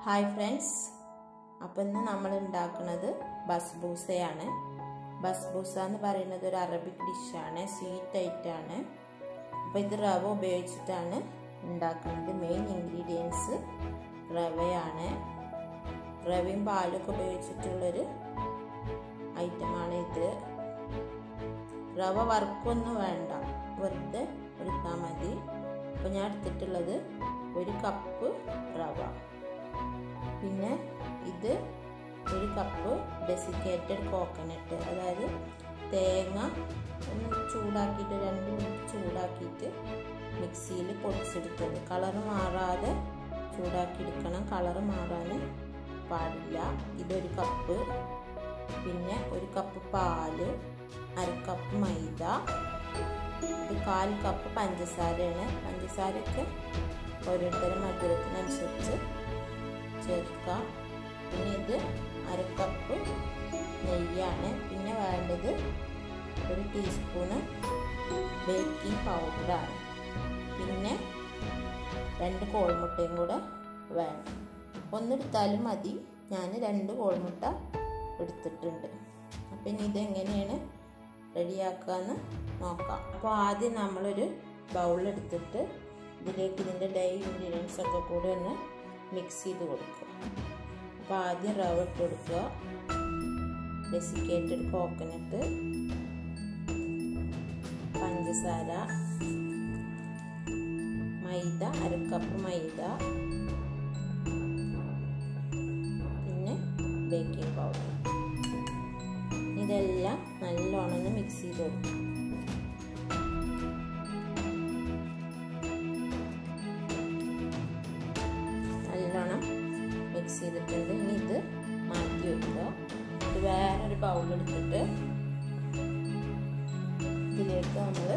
hi friends അപ്പം ഇന്ന് നമ്മൾ ഉണ്ടാക്കുന്നത് ബസ്ബൂസയാണ് ബസ്ബൂസ എന്ന് പറയുന്നത് ഒരു അറബിക് ഡിഷാണ് സ്വീറ്റ് ഐറ്റാണ് അപ്പോൾ ഇത് റവ ഉപയോഗിച്ചിട്ടാണ് ഉണ്ടാക്കുന്നത് മെയിൻ ഇൻഗ്രീഡിയൻസ് റവയാണ് റവയും പാലൊക്കെ ഉപയോഗിച്ചിട്ടുള്ളൊരു ഐറ്റമാണ് ഇത് റവ വറുക്കൊന്നും വേണ്ട വെറുതെ എടുത്താൽ മതി അപ്പോൾ ഞാൻ എടുത്തിട്ടുള്ളത് ഒരു കപ്പ് റവ പിന്നെ ഇത് ഒരു കപ്പ് ഡെസിക്കേറ്റഡ് കോക്കനട്ട് അതായത് തേങ്ങ ഒന്ന് ചൂടാക്കിയിട്ട് രണ്ട് മിനിറ്റ് ചൂടാക്കിയിട്ട് മിക്സിയിൽ പൊടിച്ചെടുത്തത് കളർ മാറാതെ ചൂടാക്കി എടുക്കണം കളർ മാറാൻ പാടില്ല ഇതൊരു കപ്പ് പിന്നെ ഒരു കപ്പ് പാല് അര കപ്പ് മൈദ ഇത് കാൽ കപ്പ് പഞ്ചസാരയാണ് പഞ്ചസാരയൊക്കെ ഓരോരുത്തരും മധുരത്തിനനുസരിച്ച് ചേർക്കാം പിന്നെ ഇത് അര കപ്പ് നെയ്യാണ് പിന്നെ വേണ്ടത് ഒരു ടീസ്പൂണ് ബേക്കിംഗ് പൗഡറാണ് പിന്നെ രണ്ട് കോഴിമുട്ടയും കൂടെ വേണം ഒന്നെടുത്താലും മതി ഞാൻ രണ്ട് കോഴിമുട്ട എടുത്തിട്ടുണ്ട് അപ്പം ഇനി ഇതെങ്ങനെയാണ് റെഡിയാക്കാമെന്ന് നോക്കാം അപ്പോൾ ആദ്യം നമ്മളൊരു ബൗളെടുത്തിട്ട് ഇതിലേക്ക് ഇതിൻ്റെ ഡൈ ഇൻഗ്രീഡിയൻസ് ഒക്കെ കൂടെ ഒന്ന് മിക്സ് ചെയ്ത് കൊടുക്കുക അപ്പോൾ ആദ്യം റവ ഇട്ട് കൊടുക്കുക ഡെസിക്കേറ്റഡ് കോക്കനട്ട് പഞ്ചസാര മൈദ അരക്കപ്പ് മൈദ പിന്നെ ബേക്കിംഗ് പൗഡർ ഇതെല്ലാം നല്ലോണം മിക്സ് ചെയ്ത് കൊടുക്കും നല്ലോണം മിക്സ് ചെയ്തിട്ടുണ്ട് ഇനി ഇത് മാറ്റി വെക്കുക ഇത് വേറൊരു ബൗളെടുത്തിട്ട് ഇതിലേക്ക് നമ്മൾ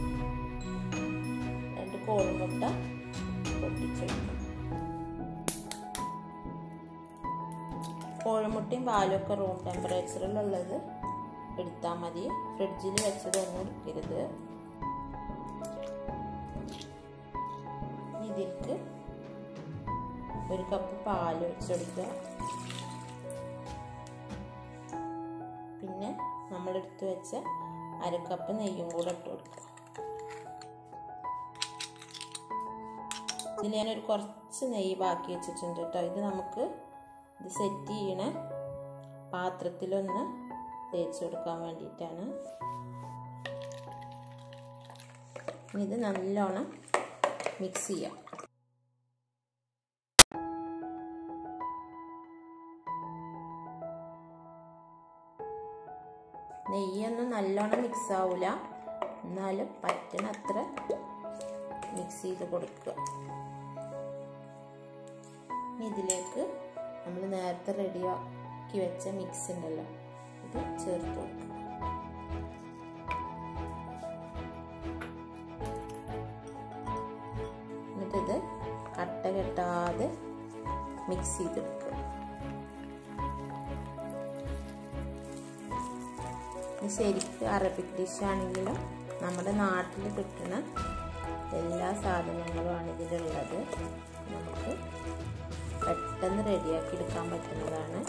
രണ്ട് കോഴിമുട്ട പൊട്ടിച്ചെടുക്കും കോഴിമുട്ടയും പാലും ഒക്കെ റൂം ടെമ്പറേച്ചറിലുള്ളത് എടുത്താൽ മതി ഫ്രിഡ്ജിൽ വെച്ചതൊന്നും എടുക്കരുത് ഇതിലേക്ക് ഒരു കപ്പ് പാൽ ഒഴിച്ചെടുക്കുക പിന്നെ നമ്മൾ എടുത്തു വെച്ച അര കപ്പ് നെയ്യും കൂടെ ഇട്ട് കൊടുക്കുക ഇതിൽ ഞാനൊരു കുറച്ച് നെയ്യ് ബാക്കി വെച്ചിട്ടുണ്ട് കേട്ടോ ഇത് നമുക്ക് ഇത് സെറ്റ് ചെയ്യണ പാത്രത്തിലൊന്ന് തേച്ച് കൊടുക്കാൻ വേണ്ടിയിട്ടാണ് ഇത് നല്ലോണം മിക്സ് ചെയ്യാം നെയ്യൊന്നും നല്ലോണം മിക്സ് ആവില്ല എന്നാലും പറ്റണത്ര മിക്സ് ചെയ്ത് കൊടുക്കുക ഇതിലേക്ക് നമ്മൾ നേരത്തെ റെഡിയാക്കി വെച്ച മിക്സ് ഉണ്ടല്ലോ ഇത് ചേർത്ത് കൊടുക്കുക എന്നിട്ടിത് കട്ട കെട്ടാതെ മിക്സ് ചെയ്തെടുക്കുക ഇത് ശരിക്കും അറബിക് ഡിഷ് ആണെങ്കിലും നമ്മുടെ നാട്ടിൽ കിട്ടുന്ന എല്ലാ സാധനങ്ങളുമാണ് ഇതിലുള്ളത് നമുക്ക് പെട്ടെന്ന് റെഡിയാക്കി എടുക്കാൻ പറ്റുന്നതാണ്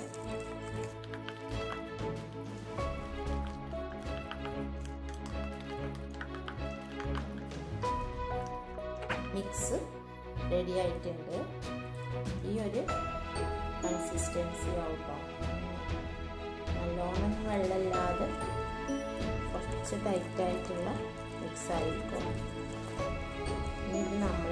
മിക്സ് റെഡി ആയിട്ടുണ്ട് ഈ ഒരു കൺസിസ്റ്റൻസി ആവട്ടോ നല്ലോണം വെള്ളമില്ലാതെ കുറച്ച് ടൈറ്റായിട്ടുള്ള മിക്സ് ആയിരിക്കും ഇത് നമ്മൾ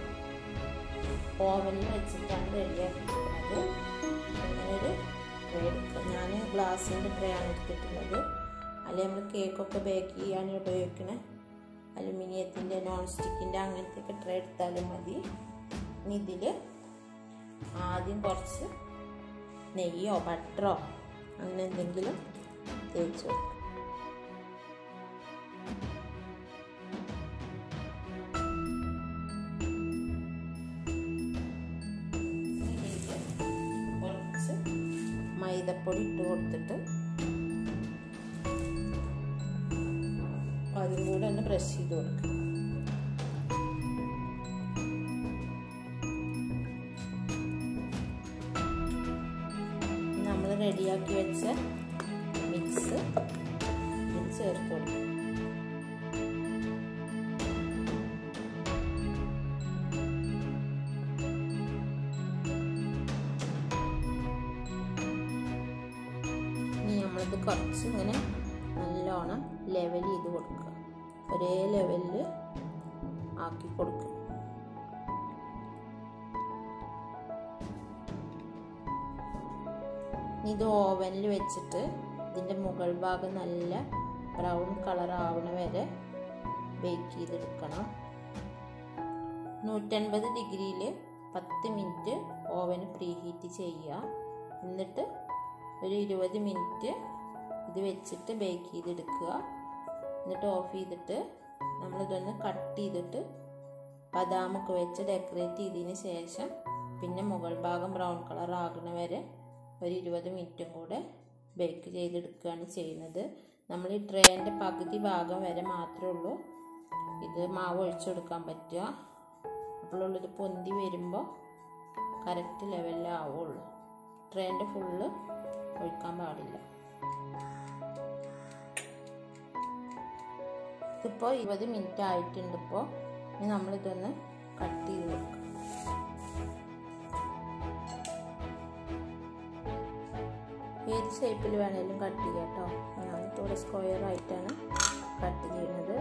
ഓവനിൽ വെച്ചിട്ടാണ് റെഡിയാക്കിയിരിക്കുന്നത് അങ്ങനെ ഒരു ട്രേ എടുക്കുക ഞാൻ ഗ്ലാസിൻ്റെ ട്രേ ആണ് എടുത്തിട്ടുള്ളത് അല്ലെങ്കിൽ നമ്മൾ കേക്കൊക്കെ ബേക്ക് ചെയ്യാൻ ഉപയോഗിക്കണ അലുമിനിയത്തിൻ്റെ നോൺ സ്റ്റിക്കിൻ്റെ അങ്ങനത്തെ ഒക്കെ ട്രേ എടുത്താലും മതി ഇനി ഇതിൽ ആദ്യം കുറച്ച് നെയ്യോ ബട്ടറോ അങ്ങനെ എന്തെങ്കിലും തേച്ച് വെക്കും കുറച്ച് മൈദപ്പൊടി ഇട്ട് കൊടുത്തിട്ട് അതും കൂടെ ഒന്ന് ബ്രഷ് ചെയ്ത് കൊടുക്കുക റെഡിയാക്കി വെച്ച മിക്സ് ഇതിൽ ചേർത്ത് കൊടുക്കും ഇനി നമ്മളിത് കുറച്ച് ഇങ്ങനെ നല്ലോണം ലെവൽ ചെയ്ത് കൊടുക്കുക ഒരേ ലെവലിൽ ആക്കി കൊടുക്കുക ഇത് ഓവനിൽ വെച്ചിട്ട് ഇതിൻ്റെ മുകൾ ഭാഗം നല്ല ബ്രൗൺ കളർ ആവണ വരെ ബേക്ക് ചെയ്തെടുക്കണം നൂറ്റൻപത് ഡിഗ്രിയിൽ പത്ത് മിനിറ്റ് ഓവന് പ്രീ ഹീറ്റ് ചെയ്യുക എന്നിട്ട് ഒരു ഇരുപത് മിനിറ്റ് ഇത് വെച്ചിട്ട് ബേക്ക് ചെയ്തെടുക്കുക എന്നിട്ട് ഓഫ് ചെയ്തിട്ട് നമ്മളിതൊന്ന് കട്ട് ചെയ്തിട്ട് ബദാമൊക്കെ വെച്ച് ഡെക്കറേറ്റ് ചെയ്തതിന് ശേഷം പിന്നെ മുകൾ ഭാഗം ബ്രൗൺ കളർ ആകുന്ന വരെ ഒരു ഇരുപത് മിനിറ്റും കൂടെ ബേക്ക് ചെയ്തെടുക്കുകയാണ് ചെയ്യുന്നത് നമ്മൾ ഈ ട്രേൻ്റെ പകുതി ഭാഗം വരെ മാത്രമേ ഉള്ളൂ ഇത് മാവ് ഒഴിച്ചെടുക്കാൻ പറ്റുക അപ്പോഴുള്ളൂ ഇത് പൊന്തി വരുമ്പോൾ കറക്റ്റ് ലെവലിലാവുള്ളൂ ട്രേൻ്റെ ഫുള്ള് ഒഴിക്കാൻ പാടില്ല ഇതിപ്പോൾ ഇരുപത് മിനിറ്റ് ആയിട്ടുണ്ട് ഇപ്പോൾ ഇനി നമ്മളിതൊന്ന് കട്ട് ചെയ്ത് വെക്കാം ഏത് ഷേപ്പിൽ വേണേലും കട്ട് ചെയ്യാം കേട്ടോ ഞാനിപ്പോൾ ഇവിടെ സ്ക്വയർ ആയിട്ടാണ് കട്ട് ചെയ്യുന്നത്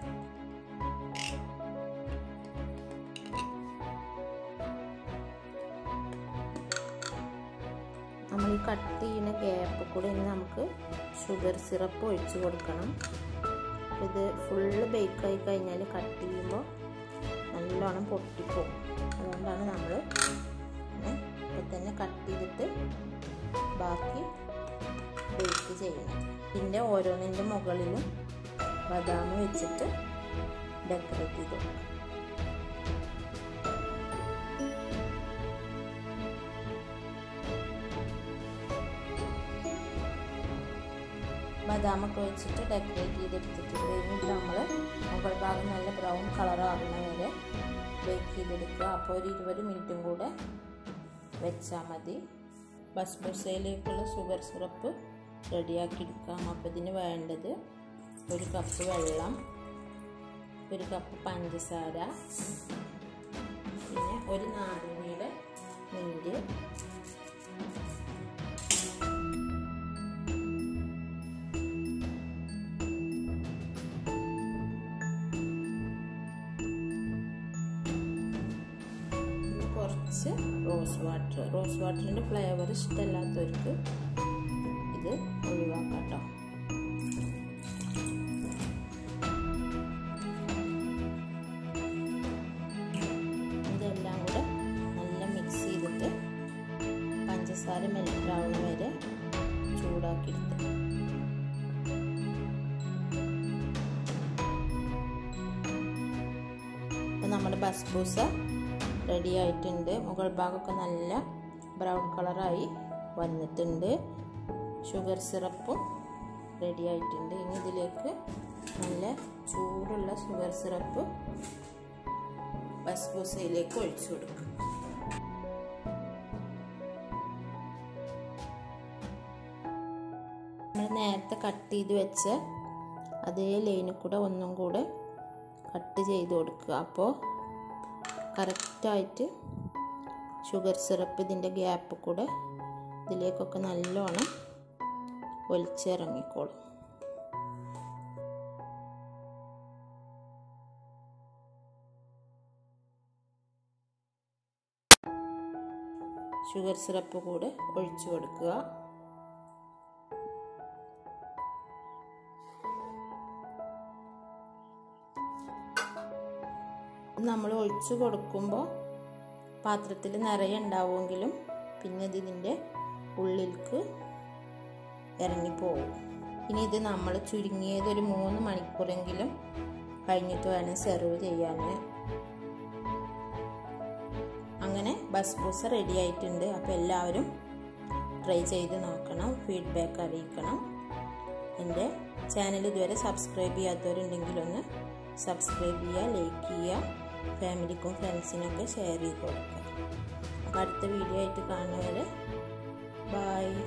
നമ്മൾ ഈ കട്ട് ചെയ്യുന്ന ഗ്യാപ്പ് കൂടെ ഇനി നമുക്ക് ഷുഗർ സിറപ്പ് ഒഴിച്ചു കൊടുക്കണം ഇത് ഫുള്ള് ബേക്കായി കഴിഞ്ഞാൽ കട്ട് ചെയ്യുമ്പോൾ നല്ലോണം പൊട്ടിപ്പോകും അതുകൊണ്ടാണ് നമ്മൾ ഇപ്പം തന്നെ കട്ട് ചെയ്തിട്ട് ബാക്കി ബേക്ക് ചെയ്യണം ഇതിൻ്റെ ഓരോന്നിൻ്റെ മുകളിലും ബദാം വെച്ചിട്ട് ഡെക്കറേറ്റ് ചെയ്ത് കൊടുക്കും ബദാമൊക്കെ വെച്ചിട്ട് ഡെക്കറേറ്റ് ചെയ്തെടുത്തിട്ടുണ്ട് ഇനി നമ്മൾ മുകൾ ഭാഗം നല്ല ബ്രൗൺ കളർ ആകുന്ന വരെ ബേക്ക് ചെയ്തെടുക്കുക അപ്പോൾ ഒരു ഇരുപത് മിനിറ്റും കൂടെ വെച്ചാൽ മതി ബസ്ബൂസയിലേക്കുള്ള ഷുഗർ സിറപ്പ് റെഡിയാക്കി എടുക്കാം അപ്പോൾ ഇതിന് വേണ്ടത് ഒരു കപ്പ് വെള്ളം ഒരു കപ്പ് പഞ്ചസാര പിന്നെ ഒരു നാരങ്ങയുടെ നീര് കുറച്ച് റോസ് വാട്ടർ റോസ് വാട്ടറിൻ്റെ ഫ്ലേവർ ഇഷ്ടമല്ലാത്തവർക്ക് ഇത് ഒഴിവാക്കാം കേട്ടോ ഇതെല്ലാം കൂടെ നല്ല മിക്സ് ചെയ്തിട്ട് പഞ്ചസാര മെൽറ്റ് ആവുന്ന വരെ ചൂടാക്കി എടുത്ത് അപ്പം നമ്മുടെ ബസ്ബൂസ റെഡി ആയിട്ടുണ്ട് മുകൾ ഭാഗമൊക്കെ നല്ല ബ്രൗൺ കളറായി വന്നിട്ടുണ്ട് ഷുഗർ സിറപ്പും റെഡി ആയിട്ടുണ്ട് ഇനി ഇതിലേക്ക് നല്ല ചൂടുള്ള ഷുഗർ സിറപ്പ് ബസ്ബൂസയിലേക്ക് ഒഴിച്ചു കൊടുക്കും നമ്മൾ നേരത്തെ കട്ട് ചെയ്ത് വെച്ച അതേ ലൈനിൽ കൂടെ ഒന്നും കൂടെ കട്ട് ചെയ്ത് കൊടുക്കുക അപ്പോൾ കറക്റ്റായിട്ട് ഷുഗർ സിറപ്പ് ഇതിൻ്റെ ഗ്യാപ്പ് കൂടെ ഇതിലേക്കൊക്കെ നല്ലോണം ഒലിച്ചിറങ്ങിക്കോളും ഷുഗർ സിറപ്പ് കൂടെ ഒഴിച്ചു കൊടുക്കുക നമ്മൾ ഒഴിച്ചു കൊടുക്കുമ്പോൾ പാത്രത്തിൽ നിറയെ ഉണ്ടാവുമെങ്കിലും പിന്നെ ഇത് ഇതിൻ്റെ ഉള്ളിലേക്ക് ഇറങ്ങിപ്പോവും ഇനി ഇത് നമ്മൾ ചുരുങ്ങിയത് ഒരു മൂന്ന് മണിക്കൂറെങ്കിലും കഴിഞ്ഞിട്ട് വേണം സെർവ് ചെയ്യാൻ അങ്ങനെ ബസ്ബൂസ റെഡി ആയിട്ടുണ്ട് അപ്പോൾ എല്ലാവരും ട്രൈ ചെയ്ത് നോക്കണം ഫീഡ്ബാക്ക് അറിയിക്കണം എൻ്റെ ചാനൽ ഇതുവരെ സബ്സ്ക്രൈബ് ചെയ്യാത്തവരുണ്ടെങ്കിലൊന്ന് സബ്സ്ക്രൈബ് ചെയ്യുക ലൈക്ക് ചെയ്യുക ഫാമിലിക്കും ഫ്രണ്ട്സിനൊക്കെ ഷെയർ ചെയ്ത് കൊടുക്കുക അപ്പോൾ അടുത്ത വീഡിയോ ആയിട്ട് കാണുന്നവരെ ബൈ